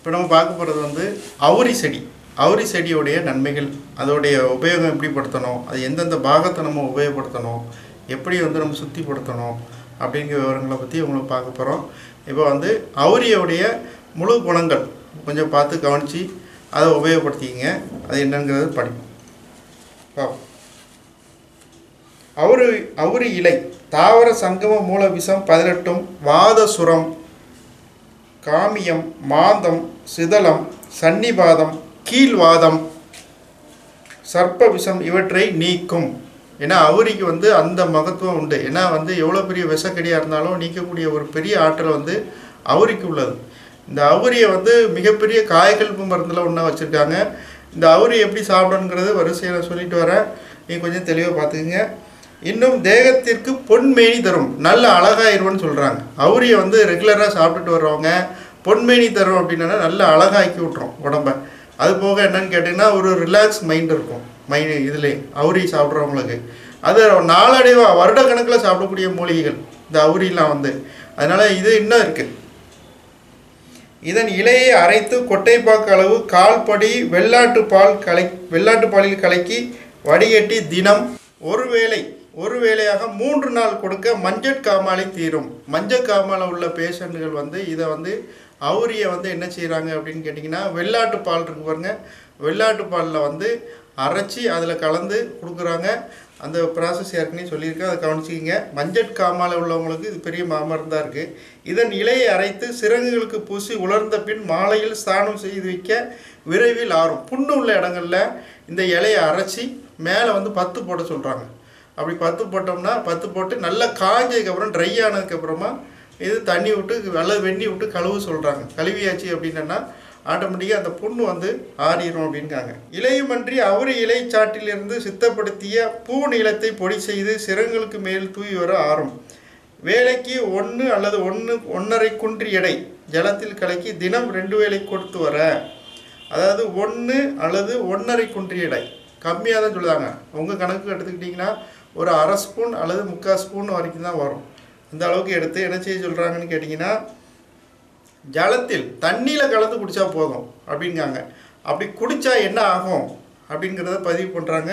இப்போ நம்ம பார்க்க போகிறது வந்து அவுரி செடி அவுரி செடியோடைய நன்மைகள் அதோடைய உபயோகம் எப்படி படுத்தணும் அது எந்தெந்த பாகத்தை நம்ம உபயோகப்படுத்தணும் எப்படி வந்து நம்ம சுத்திப்படுத்தணும் அப்படிங்கிற விவரங்களை பற்றி உங்களுக்கு பார்க்க போகிறோம் இப்போ வந்து அவுரியோடைய முழு குணங்கள் கொஞ்சம் பார்த்து கவனித்து அதை உபயோகப்படுத்திக்கிங்க அது என்னங்கிறது படிப்போம் பார்ப்போம் அவுரி அவுரி இலை தாவர சங்கம மூல விஷம் பதினெட்டும் வாத சுரம் காமியம் மாந்தம் சிதலம் சன்னிபாதம் கீழ்வாதம் சர்ப்ப விஷம் இவற்றை நீக்கும் ஏன்னா அவுரிக்கு வந்து அந்த மகத்துவம் உண்டு ஏன்னா வந்து எவ்வளோ பெரிய விஷக்கடியாக இருந்தாலும் நீக்கக்கூடிய ஒரு பெரிய ஆற்றல் வந்து அவுரிக்கு உள்ளது இந்த அவுரியை வந்து மிகப்பெரிய காயக்கல்பு மருந்தில் ஒன்றா வச்சுருக்காங்க இந்த அவுரி எப்படி சாப்பிடணுங்கிறது வரிசையில் சொல்லிட்டு வரேன் நீங்கள் கொஞ்சம் தெளிவாக பார்த்துக்குங்க இன்னும் தேகத்திற்கு பொன்மேனி தரும் நல்ல அழகாயிருவன்னு சொல்கிறாங்க அவுரியை வந்து ரெகுலராக சாப்பிட்டுட்டு வர்றவங்க பொன்மேனி தரும் அப்படின்னா நல்ல அழகாக்கி விட்ரும் உடம்ப அது போக என்னன்னு கேட்டிங்கன்னா ஒரு ரிலாக்ஸ் மைண்ட் இருக்கும் மைண்ட் இதில் அவுரி சாப்பிட்றவங்களுக்கு அது நாளடைவாக வருடக்கணக்கில் சாப்பிடக்கூடிய மூலிகைகள் இந்த அவுரிலாம் வந்து அதனால் இது இன்னும் இருக்குது இதன் இலையை அரைத்து கொட்டைப்பாக்கு அளவு கால்படி வெள்ளாட்டு பால் கலை வெள்ளாட்டு பாலில் கலக்கி வடிகட்டி தினம் ஒரு வேளை ஒரு வேளையாக மூன்று நாள் கொடுக்க மஞ்சள் காமாலை தீரும் மஞ்சள் காமாலை உள்ள பேஷண்ட்டுகள் வந்து இதை வந்து அவுரியை வந்து என்ன செய்கிறாங்க அப்படின்னு கேட்டிங்கன்னா வெள்ளாட்டு பால் இருக்கு பாருங்க வெள்ளாட்டு பாலில் வந்து அரைச்சி அதில் கலந்து கொடுக்குறாங்க அந்த ப்ராசஸ் ஏற்கனவே சொல்லியிருக்கேன் அதை கவனிச்சிக்கிங்க மஞ்சள் காமாலை உள்ளவங்களுக்கு இது பெரிய மாமருந்தாக இருக்குது இதன் இலையை அரைத்து சிறங்குகளுக்கு பூசி உலர்ந்த பின் மாலையில் ஸ்நானம் செய்து வைக்க விரைவில் ஆறும் புண்ணு உள்ள இடங்களில் இந்த இலையை அரைச்சி மேலே வந்து பத்து போட சொல்கிறாங்க அப்படி பத்து போட்டோம்னா பத்து போட்டு நல்லா காஞ்சதுக்கப்புறம் ட்ரை ஆனதுக்கப்புறமா இது தண்ணி விட்டு நல்லா வெண்ணி விட்டு கழுவு சொல்கிறாங்க கழுவியாச்சு அப்படின்னா ஆட்டோமேட்டிக்காக அந்த புண்ணு வந்து ஆறிடும் அப்படின்காங்க இலையுமன்றி அவரு இலைச்சாட்டிலிருந்து சித்தப்படுத்திய பூ நீளத்தை பொடி செய்து சிறங்களுக்கு மேல் தூவி வர ஆறும் வேலைக்கு ஒன்று அல்லது ஒன்று ஒன்றரை குன்றி எடை ஜலத்தில் கலக்கி தினம் ரெண்டு வேளை கொடுத்து வர அதாவது ஒன்று அல்லது ஒன்றரை குன்றி எடை கம்மியாக தான் சொல்லுதாங்க உங்கள் கணக்கு எடுத்துக்கிட்டிங்கன்னா ஒரு அரை ஸ்பூன் அல்லது முக்கால் ஸ்பூன் வரைக்கும் தான் வரும் இந்த அளவுக்கு எடுத்து என்ன செய்ய சொல்கிறாங்கன்னு கேட்டிங்கன்னா ஜலத்தில் தண்ணியில் கலந்து குடித்தா போதும் அப்படிங்காங்க அப்படி குடித்தா என்ன ஆகும் அப்படிங்கிறத பதிவு பண்ணுறாங்க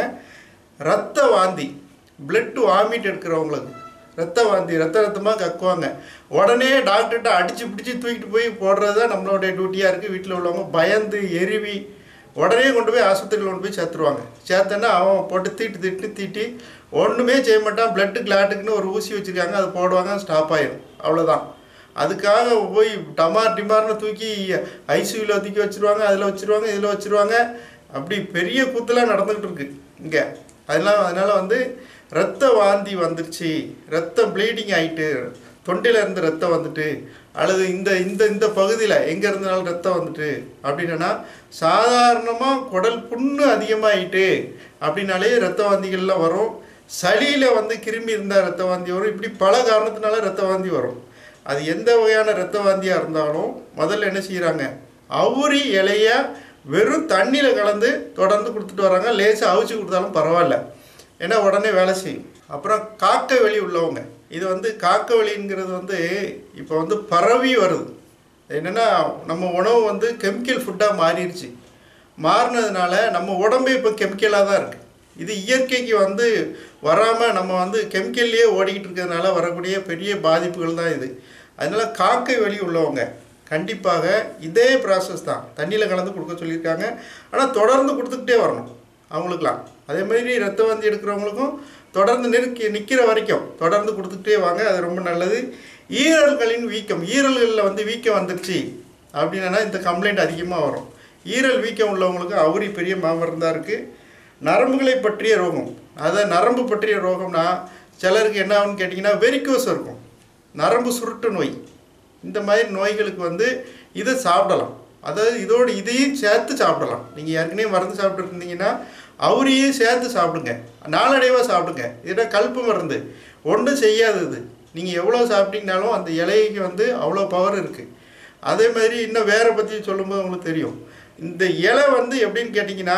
ரத்த வாந்தி பிளட் வாமிட் எடுக்கிறவங்களுக்கு ரத்த வாந்தி ரத்த ரத்தமாக கக்குவாங்க உடனே டாக்டர்கிட்ட அடித்து பிடிச்சி தூக்கிட்டு போய் போடுறது தான் நம்மளுடைய டியூட்டியாக இருக்குது வீட்டில் உள்ளவங்க பயந்து எருவி உடனே கொண்டு போய் ஆஸ்பத்திரியில் கொண்டு போய் சேர்த்துருவாங்க சேர்த்தோன்னா அவன் போட்டு தீட்டு தீட்டு தீட்டி ஒன்றுமே செய்ய மாட்டான் பிளட்டு கிளாட்டுக்குன்னு ஒரு ஊசி வச்சுருக்காங்க அது போடுவாங்க ஸ்டாப் ஆயிடும் அவ்வளோதான் அதுக்காக போய் டமார் டிமார்னு தூக்கி ஐசியூவில் தூக்கி வச்சுருவாங்க அதில் வச்சுருவாங்க இதில் வச்சுருவாங்க அப்படி பெரிய கூத்துலாம் நடந்துக்கிட்டு இருக்கு இங்கே அதெல்லாம் அதனால் வந்து ரத்த வாந்தி வந்துருச்சு ரத்தம் ப்ளீடிங் ஆகிட்டு தொண்டையில் இருந்து ரத்தம் வந்துட்டு அல்லது இந்த இந்த இந்த பகுதியில் எங்கே இருந்தாலும் ரத்தம் வந்துட்டு அப்படின்னா சாதாரணமாக குடல் புண்ணு அதிகமாகிட்டு அப்படின்னாலே ரத்த வாந்திகள்லாம் வரும் சளியில் வந்து கிருமி இருந்தால் ரத்த வாந்தி வரும் இப்படி பல காரணத்தினால ரத்த வாந்தி வரும் அது எந்த வகையான ரத்த வாந்தியாக இருந்தாலும் முதல்ல என்ன செய்கிறாங்க அவுரி இலைய வெறும் தண்ணியில் கலந்து தொடர்ந்து கொடுத்துட்டு வராங்க லேசாக அவிச்சு கொடுத்தாலும் பரவாயில்ல ஏன்னா உடனே வேலை செய்யும் அப்புறம் காக்க வெளி உள்ளவங்க இது வந்து காக்க வெளிங்கிறது வந்து இப்போ வந்து பரவி வருது என்னென்னா நம்ம உணவு வந்து கெமிக்கல் ஃபுட்டாக மாறிடுச்சு மாறினதுனால நம்ம உடம்பே இப்போ கெமிக்கலாக தான் இருக்குது இது இயற்கைக்கு வந்து வராமல் நம்ம வந்து கெமிக்கல்லையே ஓடிக்கிட்டு இருக்கிறதுனால வரக்கூடிய பெரிய பாதிப்புகள் தான் இது அதனால் காக்கை வலி உள்ளவங்க கண்டிப்பாக இதே ப்ராசஸ் தான் தண்ணியில் கலந்து கொடுக்க சொல்லியிருக்காங்க ஆனால் தொடர்ந்து கொடுத்துக்கிட்டே வரணும் அவங்களுக்குலாம் அதே மாதிரி ரத்த வாந்தி எடுக்கிறவங்களுக்கும் தொடர்ந்து நிற்கி நிற்கிற வரைக்கும் தொடர்ந்து கொடுத்துக்கிட்டே வாங்க அது ரொம்ப நல்லது ஈரல்களின் வீக்கம் ஈரல்களில் வந்து வீக்கம் வந்துருச்சு அப்படின்னா இந்த கம்ப்ளைண்ட் அதிகமாக வரும் ஈரல் வீக்கம் உள்ளவங்களுக்கு அவுரி பெரிய மாமருந்தாக இருக்குது நரம்புகளை பற்றிய ரோகம் அதாவது நரம்பு பற்றிய ரோகம்னா சிலருக்கு என்ன ஆகும்னு கேட்டிங்கன்னா வெரிக்கோஸ் இருக்கும் நரம்பு சுருட்டு நோய் இந்த மாதிரி நோய்களுக்கு வந்து இதை சாப்பிடலாம் அதாவது இதோடு இதையும் சேர்த்து சாப்பிடலாம் நீங்கள் ஏற்கனவே மருந்து சாப்பிட்டு இருந்தீங்கன்னா அவரையும் சேர்த்து சாப்பிடுங்க நாளடைவாக சாப்பிடுங்க இதை கல்ப்பு மருந்து ஒன்றும் செய்யாது இது நீங்கள் எவ்வளோ சாப்பிட்டீங்கனாலும் அந்த இலைக்கு வந்து அவ்வளோ பவர் இருக்குது அதே மாதிரி இன்னும் வேற பற்றி சொல்லும்போது உங்களுக்கு தெரியும் இந்த இலை வந்து எப்படின்னு கேட்டிங்கன்னா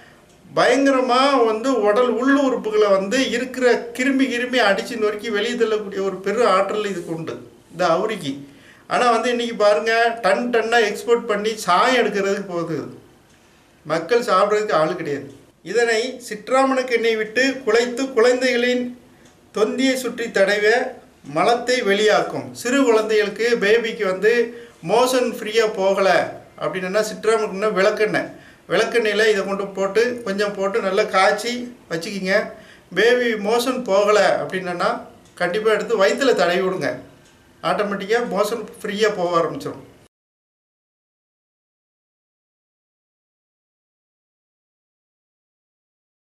பயங்கரமாக வந்து உடல் உள் உறுப்புகளை வந்து இருக்கிற கிருமி கிருமி அடித்து நொறுக்கி வெளியே தள்ளக்கூடிய ஒரு பெரு ஆற்றல் இதுக்கு உண்டு இந்த அவுரிக்கு ஆனால் வந்து இன்றைக்கி பாருங்கள் டன் டன்னாக எக்ஸ்போர்ட் பண்ணி சாயம் எடுக்கிறதுக்கு போகுது மக்கள் சாப்பிட்றதுக்கு ஆள் கிடையாது இதனை சிற்றாமனுக்கு எண்ணெய் விட்டு குலைத்து குழந்தைகளின் தொந்தியை சுற்றி தடவ மலத்தை வெளியாக்கும் சிறு குழந்தைகளுக்கு பேபிக்கு வந்து மோஷன் ஃப்ரீயாக போகலை அப்படின்னா சிற்றாமனுக்குன்னா விளக்கெண்ணெய் விளக்கெண்ணெயில் இதை கொண்டு போட்டு கொஞ்சம் போட்டு நல்லா காய்ச்சி வச்சுக்கிங்க பேபி மோஷன் போகலை அப்படின்னா கண்டிப்பாக எடுத்து வயிற்றில் தடவி விடுங்க ஆட்டோமேட்டிக்காக மோஷன் ஃப்ரீயாக போக ஆரம்பிச்சிடும்